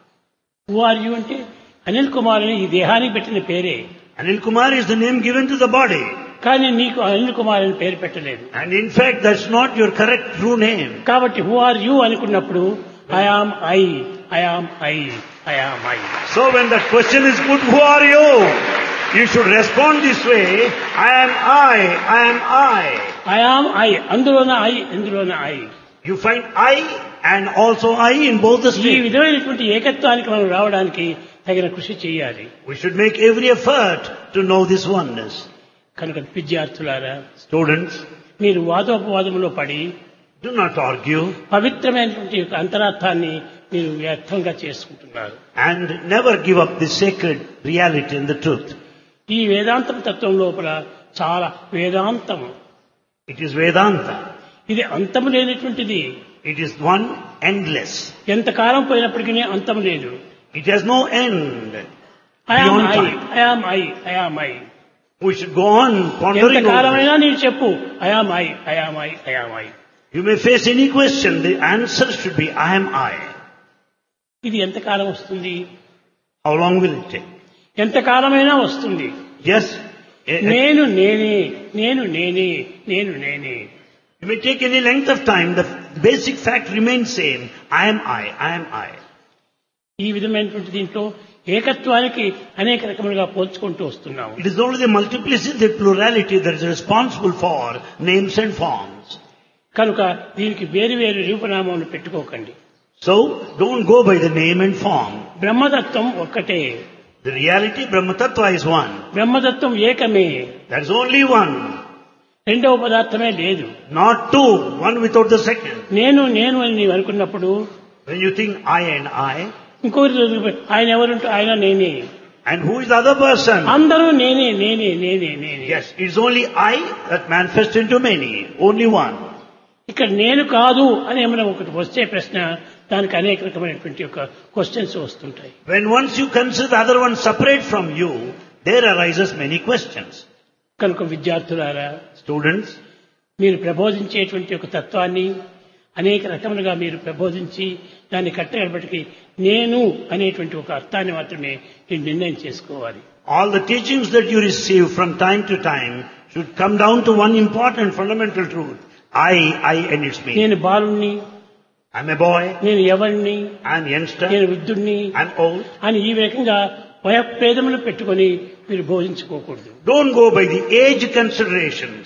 Who are you అంటే అనిల్ కుమార్ అని ఈ దేహానికి పెట్టిన పేరే Anil Kumar is the name given to the body. కానీ నీకు అనిల్ కుమార్ అని పేరు పెట్టలేదు And in fact, that's not your correct true name. కాబట్టి హూ ఆర్ యూ అనుకున్నప్పుడు I am I I am I I am I So when that question is put, who are you? You should respond this way, I am I, I am I. I am I అందులోన I ఇందులోన I You find I and also I in both the ఈ statements. విధమైనటువంటి ఏకత్వానికి మనం రావడానికి తగిన కృషి చేయాలి We should make every effort to know this oneness. కనుక విద్యార్థులారా Students, మీరు వాదోపవాదములో పడి do not argue పవిత్రమైనటువంటి యొక్క అంతరార్థాన్ని మీరు వ్యర్థంగా చేసుకుంటున్నారు and never give up the sacred reality and the truth. ఈ వేదాంతం తత్వం లోపల చాలా వేదాంతం It is Vedanta. ఇది అంతం లేనటువంటిది It is one endless. ఎంతకాలం పోయినప్పటికీ అంతం లేదు It has no end. I am Beyond I time. I am I I am I We should go on pondering over ఎంతకాలమైనా నీవు చెప్పు I am I I am I I am I this. You may face any question. The answer should be, I am I. ఇది ఎంతకాలం వస్తుంది How long will it take? ఎంతకాలమైనా వస్తుంది Yes, a- a- నేను నేనే నేను నేనే నేను నేనే it may take any length of time. The basic fact remains same. I am I. I am I. ఈ విధమైనటువంటి దీంట్లో ఏకత్వానికి అనేక రకములుగా పోల్చుకుంటూ వస్తున్నాము It is only the multiplicity, the plurality that is responsible for names and forms. కనుక దీనికి వేరు వేరు రూపనామాలను పెట్టుకోకండి So don't go by the name and form. బ్రహ్మతత్వం ఒక్కటే The reality, Brahma Tattva is one. బ్రహ్మతత్వం ఏకమే There is only one, రెండవ పదార్థమే లేదు not two, one without the second. నేను నేను అని నీవు అనుకున్నప్పుడు When you think I and I, ఇంకోటి రోజు ఆయన ఎవరుంటే ఆయన నేనే and who is the other person? అందరూ నేనే నేనే నేనే నేనే Yes, it's only I that manifests into many, only one. ఇక్కడ నేను కాదు అని ఏమైనా ఒకటి వస్తే ప్రశ్న దానికి అనేక రకమైనటువంటి యొక్క క్వశ్చన్స్ వస్తుంటాయి When once you consider the other one separate from you, there arises many questions. కనుక విద్యార్థులారా Students, మీరు ప్రబోధించేటువంటి ఒక తత్వాన్ని అనేక రకములుగా మీరు ప్రబోధించి దాన్ని కట్టగలబట్టి నేను అనేటువంటి ఒక అర్థాన్ని మాత్రమే మీరు నిర్ణయం చేసుకోవాలి all the teachings that you receive from time to time should come down to one important fundamental truth. I, I and its me. నేను బాలుణ్ణి I'm a boy, నేను ఎవరిని I'm youngster, నేను వృద్ధుణ్ణి I'm old. అని ఈ రకంగా వయపేదములు పెట్టుకొని మీరు బోధించుకోకూడదు Don't go by the age considerations.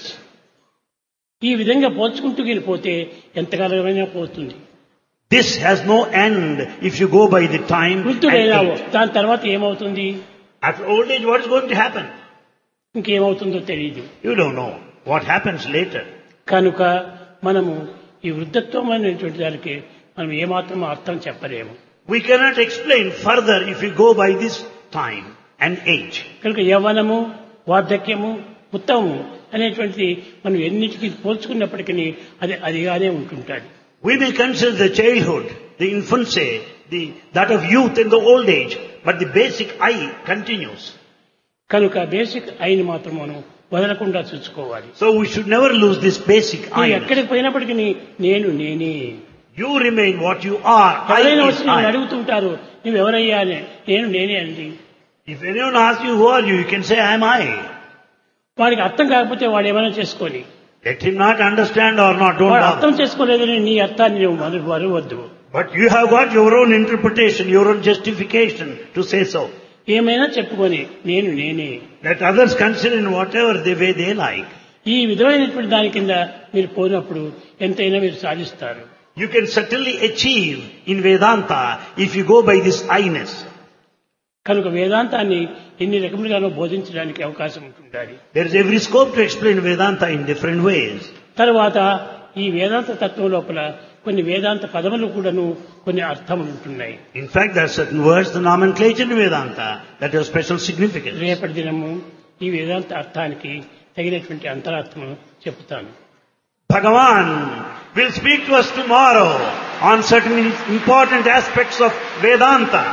ఈ విధంగా పోల్చుకుంటూ వెళ్ళిపోతే ఎంతకాలమైనా పోతుంది This has no end if you go by the time. and వృద్ధుడైనావు age. దాని తర్వాత ఏమవుతుంది After old age, what is going to happen? ఇంకేమవుతుందో తెలియదు You don't know. What happens later? కనుక మనము ఈ వృద్ధత్వం అనేటువంటి దానికి మనం ఏమాత్రం అర్థం చెప్పలేము We cannot explain further if we go by this time and age. కనుక యవ్వనము వార్ధక్యము ఉత్తమము అనేటువంటిది మనం ఎన్నిటికీ పోల్చుకున్నప్పటికీ అది అదిగానే ఉంటుంటుంది We may consider the childhood, the infancy, the, that of youth and the old age, but the basic I continues. కనుక బేసిక్ అయిన మాత్రం మనం వదలకుండా చూసుకోవాలి So we should never lose this basic నువ్వు I. ఎక్కడికి పోయినప్పటికీ నేను నేనే You remain what you are. ఎవరైనా I వచ్చి is నన్ను I. అడుగుతుంటారు నువ్వు ఎవరయ్యా అని నేను నేనే అండి If anyone asks you who are you, you can say I am I. వాడికి అర్థం కాకపోతే వాడు ఏమైనా చేసుకొని Let him not understand or not, don't వాడు అర్థం bother. చేసుకోలేదని నీ అర్థాన్ని నువ్వు మరు- మరువద్దు But you have got your own interpretation, your own justification to say so. ఏమైనా చెప్పుకొని నేను నేనే Let others consider in whatever the way they like. ఈ విధమైనటువంటి దాని కింద మీరు పోయినప్పుడు ఎంతైనా మీరు సాధిస్తారు You can certainly achieve in Vedanta if you go by this I-ness. కనుక వేదాంతాన్ని ఎన్ని రకములుగానో బోధించడానికి అవకాశం ఉంటుండాలి There is every scope to explain Vedanta in different ways. తర్వాత ఈ వేదాంత తత్వం లోపల కొన్ని వేదాంత పదములు కూడాను కొన్ని అర్థములు ఉంటున్నాయి In fact, there are certain words, the nomenclature in Vedanta, that have special significance. రేపటి దినము ఈ వేదాంత అర్థానికి తగినటువంటి అంతరార్థమును చెప్తాను Bhagavan will speak to us tomorrow on certain important aspects of Vedanta.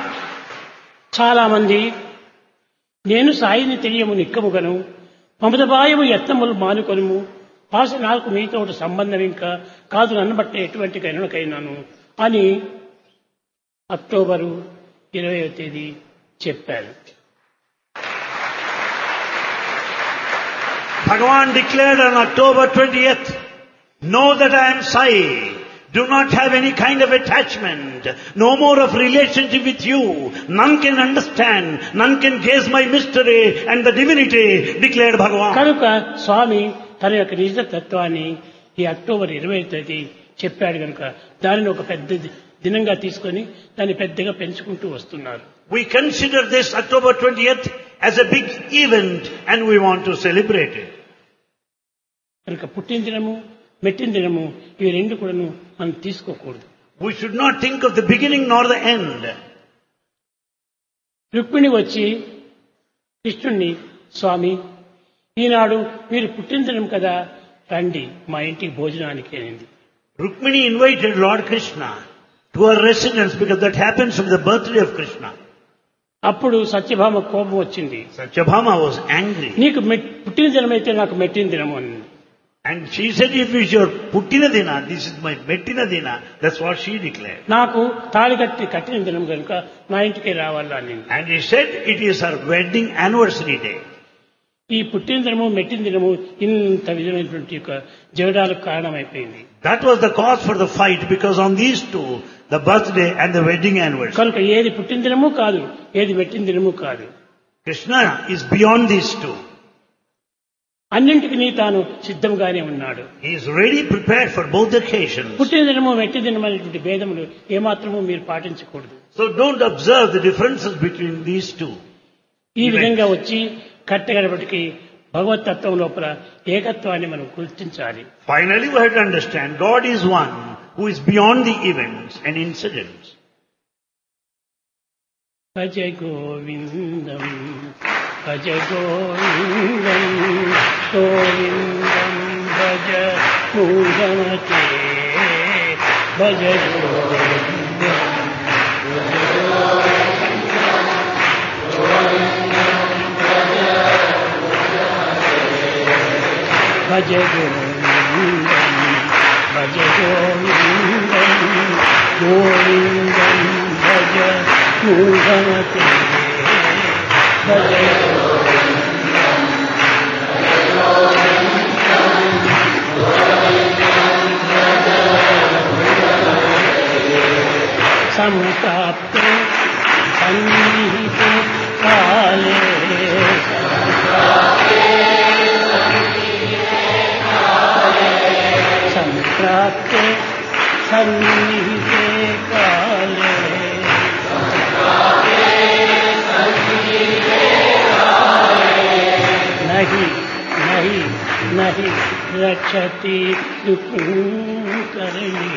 చాలా మంది నేను సాయిని తెలియము నిక్కముగను మమతబాయము యత్నములు మానుకొనుము భాష నాకు మీతో ఒక సంబంధం ఇంకా కాదు నన్నబట్టే ఎటువంటి కరుణకైనాను అని అక్టోబరు ఇరవై తేదీ చెప్పారు Bhagavan declared on October 20th, know that I am Sai. Do not have any kind of attachment. No more of relationship with you. None can understand. None can guess my mystery and the divinity, declared Bhagavan. కనుక స్వామి తన యొక్క నిజ తత్వాన్ని ఈ October ఇరవై తేదీ చెప్పాడు కనుక దానిని ఒక పెద్ద ది- దినంగా తీసుకొని దాన్ని పెద్దగా పెంచుకుంటూ వస్తున్నారు We consider this October 20th as a big event and we want to celebrate it. కనుక పుట్టిన దినము మెట్టిన దినము ఇవి రెండు కూడాను మనం తీసుకోకూడదు We should not think of the beginning nor the end. Rukmini వచ్చి కృష్ణుణ్ణి స్వామి ఈనాడు మీరు పుట్టిన దినం కదా రండి మా ఇంటికి భోజనానికి అనింది Rukmini invited Lord Krishna to her residence because that happens on the birthday of Krishna. అప్పుడు సత్యభామ కోపం వచ్చింది Satyabhama was angry. నీకు మెట్- పుట్టిన దినం అయితే నాకు మెట్టిన దినము అని And she said, if it's your Puttina Dina, this is my Mettina Dina. That's what she declared. నాకు తాళి కట్టి కట్టిన దినం కనుక నా ఇంటికి రావాలా అని And he said, it is her wedding anniversary day. ఈ పుట్టిన దినము మెట్టిన దినము ఇంత విధమైనటువంటి యొక్క జగడాలకు కారణమైపోయింది That was the cause for the fight because on these two, the birthday and the wedding anniversary, కనుక ఏది పుట్టిన దినము కాదు ఏది మెట్టిన దినము కాదు Krishna is beyond these two. అన్నింటికి తాను సిద్ధంగానే ఉన్నాడు He is ready prepared for both occasions. పుట్టిన దినము మెట్టి దినం అనేటువంటి భేదములు ఏమాత్రము మీరు పాటించకూడదు So don't observe the differences between these two. ఈ Events. విధంగా వచ్చి కట్టగడపటికి భగవతత్వం లోపల ఏకత్వాన్ని మనం గుర్తించాలి Finally, we have to understand God is one who is beyond the events and incidents. భజ గోవిందం భజ గోవిందం గోవిందం భజ మూఢమతే భజ గోవిందం భజ గోవిందం భజ గోవిందం గోవిందం భజ మూఢమతే భజ సంప్రాప్తే సన్నిహితే కాలే సంప్రాప్తే సన్నిహితే కాలే నహి నహి నహి రక్షతి కరణి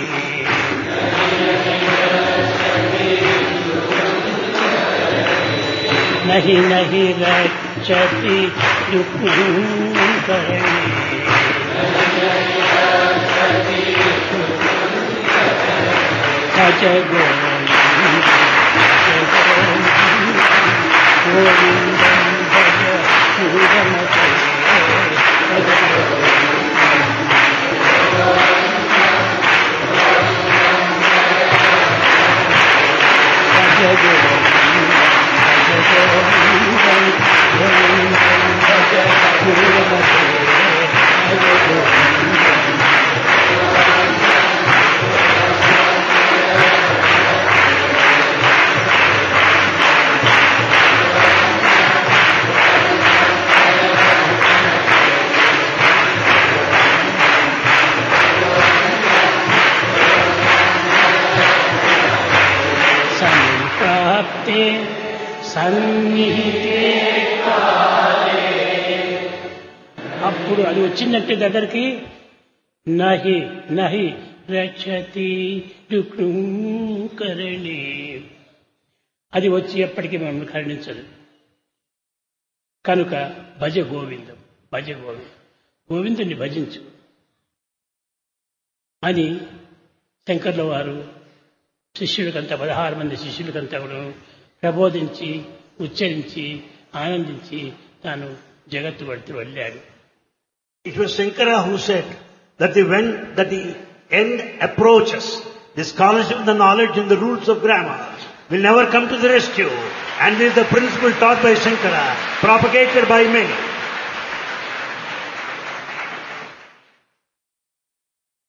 नहीं नहीं रक्षति भज गोविंदं भज पूरमते भज भज गोविंदं भज गोविंदं गोविंदं भज पूरमते भज गोविंदं సంప్రాప్తే సన్నిహితే కాలే. అప్పుడు అది వచ్చిందంటే దగ్గరికి నహి నహి రక్షతి కరణి అది వచ్చి ఎప్పటికీ మమ్మల్ని కరుణించదు కనుక భజ గోవిందం భజ గోవిందం గోవిందుని భజించు అని శంకర్ల వారు శిష్యులకంతా పదహారు మంది శిష్యులకంతా కూడా ప్రబోధించి ఉచ్చరించి ఆనందించి తాను జగత్తు పడుతూ వెళ్ళాడు It was Shankara who said that the when that the end approaches, the scholarship, the knowledge and the rules of grammar will never come to the rescue. And this is the principle taught by Shankara, propagated by many.